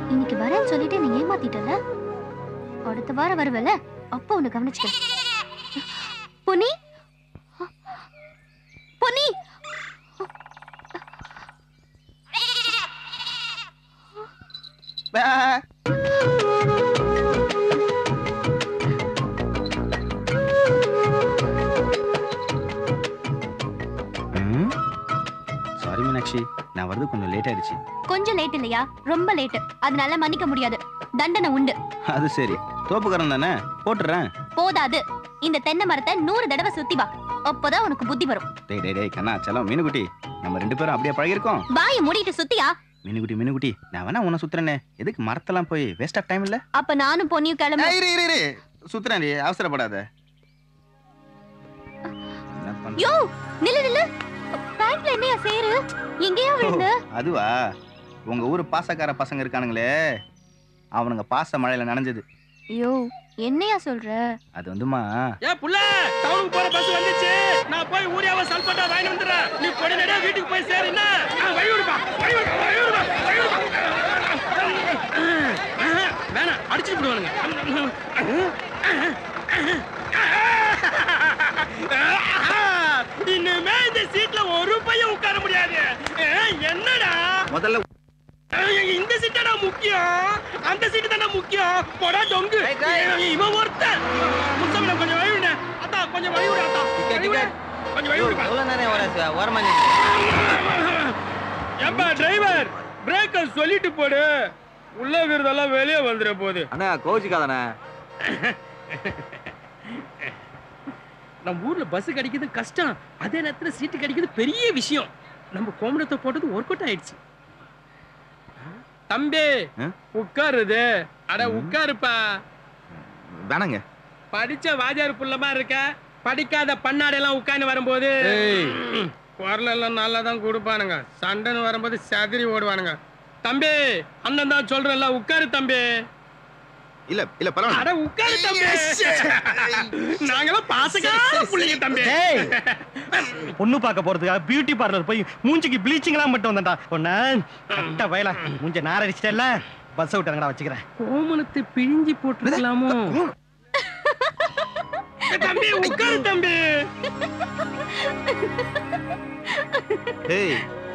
இன்னைக்கு வரேன்னு சொல்லிட்டு நீ ஏமாத்திட்டல அடுத்த வாரம் வருவல அப்போ உன்னை கவனிச்சுக்கிறேன் பொன்னி பொன்னி சாரி மீனாட்சி நான் வரது கொஞ்சம் லேட் ஆயிடுச்சு கொஞ்சம் லேட் இல்லையா ரொம்ப லேட் அதனால மன்னிக்க முடியாது தண்டனை உண்டு அது சரி தோப்புக்காரன் தானே போட்டுறேன் போதாது இந்த தென்னை மரத்தை நூறு தடவை சுத்தி வா அப்போதான் உனக்கு புத்தி வரும் டேய் டேய் டேய் கண்ணா செல்லம் மீனுக்குட்டி நம்ம ரெண்டு பேரும் அப்படியே பழகிருக்கோம் வாயை மூடிட்டு சுத்தியா மீனுக்குட்டி மீனுக்குட்டி நான் வேணா உன்னை சுத்துறேனே எதுக்கு மரத்தெல்லாம் போய் வேஸ்ட் ஆஃப் டைம் இல்ல அப்ப நானும் பொன்னியும் கிளம்பு ஏய், இரு இரு இரு சுத்துறேன் நீ அவசரப்படாத என்ன பண்ற? யோ நில்லு நில்லு பேண்ட்ல என்னையா சேரு எங்கேயா விழுந்து அதுவா உங்க ஊரு பாசக்கார பசங்க இருக்கானுங்களே அவனுங்க பாச மழையில நனைஞ்சது யோ என்னையா சொல்ற அது வந்துமா ஏ புள்ள டவுனுக்கு போற பஸ் வந்துச்சு நான் போய் ஊரியாவ சல்பட்டா வாங்கி வந்துடுறேன் நீ உடனடியா வீட்டுக்கு போய் சேரு என்ன ஆ, வழி விடுப்பா வழி விடுப்பா வழி விடுப்பா வழி விடுப்பா ஆஹா, வேணாம் அடிச்சுட்டு விடுவானுங்க இனிமே இந்த சீட்ல ஒரு பையன் உட்கார முடியாது ஏ, என்னடா முதல்ல ஏய், இந்த சீட்டடா முக்கியம் அந்த சீட்டு தானே முக்கியம் போடா டொங்கு ஏய், இவன் ஒருத்தன் முத்தமிழ கொஞ்சம் வழி விடு அத்தா கொஞ்சம் வழி விடு அத்தா வழி விடு. கொஞ்சம் வழி விடுப்பா எவ்வளவு நேரம் வர ஓரமா ஏப்பா டிரைவர் பிரேக்க சொல்லிட்டு போடு உள்ள இருக்கிறதெல்லாம் வெளியே வந்துட போகுது அண்ணா கோச்சுக்காதண்ணா நம்ம ஊர்ல பஸ் கிடைக்கிறது கஷ்டம் அதே நேரத்துல சீட்டு கிடைக்கிறது பெரிய விஷயம் நம்ம கோமணத்தை போட்டது ஒர்க் அவுட் ஆயிடுச்சு தம்பி ஆ? உட்காருது அட உட்காருப்பா வேணாங்க படிச்ச வாஜார் புள்ளமா இருக்க படிக்காத பண்ணாடெல்லாம் உட்கார்ந்து வரும்போது குரல் எல்லாம் நல்லா தான் கொடுப்பானுங்க சண்டைன்னு வரும்போது செதறி ஓடுவானுங்க தம்பி அண்ணன் தான் சொல்றேன்ல உட்காரு தம்பி இல்ல இல்ல பரவாயில்ல அட உட்காரு தம்பி நாங்கெல்லாம் பாசக்கார புள்ளைங்க தம்பி பொண்ணு பார்க்க போறதுக்காக பியூட்டி பார்லர் போய் மூஞ்சிக்கு ப்ளீச்சிங் எல்லாம் மட்டும் வந்தேன்டா ஒன்ன கட்ட வயல மூஞ்ச நார அடிச்சிட்டல பஸ் விட்டாங்கடா வச்சுக்கிறேன் கோமணத்தை பிழிஞ்சி போட்டுருக்கலாமோ தம்பி உட்காரு தம்பி ஹேய்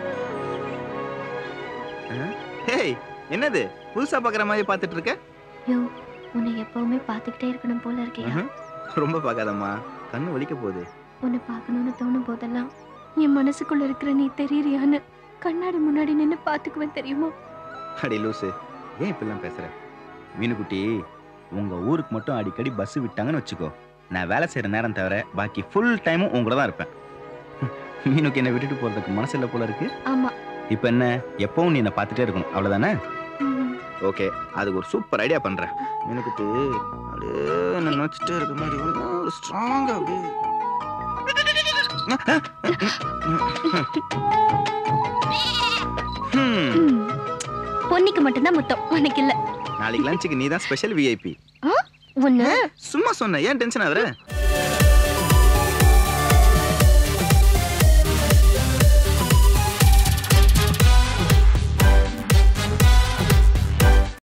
ஆ? ஹேய் என்னது புதுசா பாக்குற மாதிரி பாத்துட்டு இருக்க யோ உன்னை எப்பவுமே பார்த்துக்கிட்டே இருக்கணும் போல இருக்கியா ம்ஹும். ரொம்ப பார்க்காதம்மா கண்ணு வலிக்க போகுது உன்னை பார்க்கணும்னு தோணும் போதெல்லாம் என் மனசுக்குள்ள இருக்கிற நீ தெரியறியான்னு கண்ணாடி முன்னாடி நின்னு பாத்துக்குவேன் தெரியுமா அடி லூசு ஏன் இப்படிலாம் பேசுற மீனுக்குட்டி உங்க ஊருக்கு மட்டும் அடிக்கடி பஸ் விட்டாங்கன்னு வச்சுக்கோ நான் வேலை செய்யற நேரம் தவிர பாக்கி ஃபுல் டைமும் உங்கள தான் இருப்பேன் மீனுக்கு என்ன விட்டுட்டு போறதுக்கு மனசு இல்ல போல இருக்கு ஆமா இப்போ என்ன எப்பவும் நீ என்ன பார்த்துட்டே இருக்கணும் அவ்வளவுதானே ம். ஓகே அதுக்கு ஒரு சூப்பர் ஐடியா பண்றேன் மீனுக்குட்டி அப்படியே என்ன நினச்சிட்டே இருக்க மாதிரி ஒண்ணு ஒரு ஸ்ட்ராங்கா அப்படியே ஹம். ம். பொன்னிக்கு மட்டும்தான் முத்தம் உனக்கு இல்ல நாளைக்கு லஞ்சுக்கு நீ தான் ஸ்பெஷல் விஐபி ஒண்ணு சும்மா சொன்ன ஏன் டென்ஷன் ஆகுற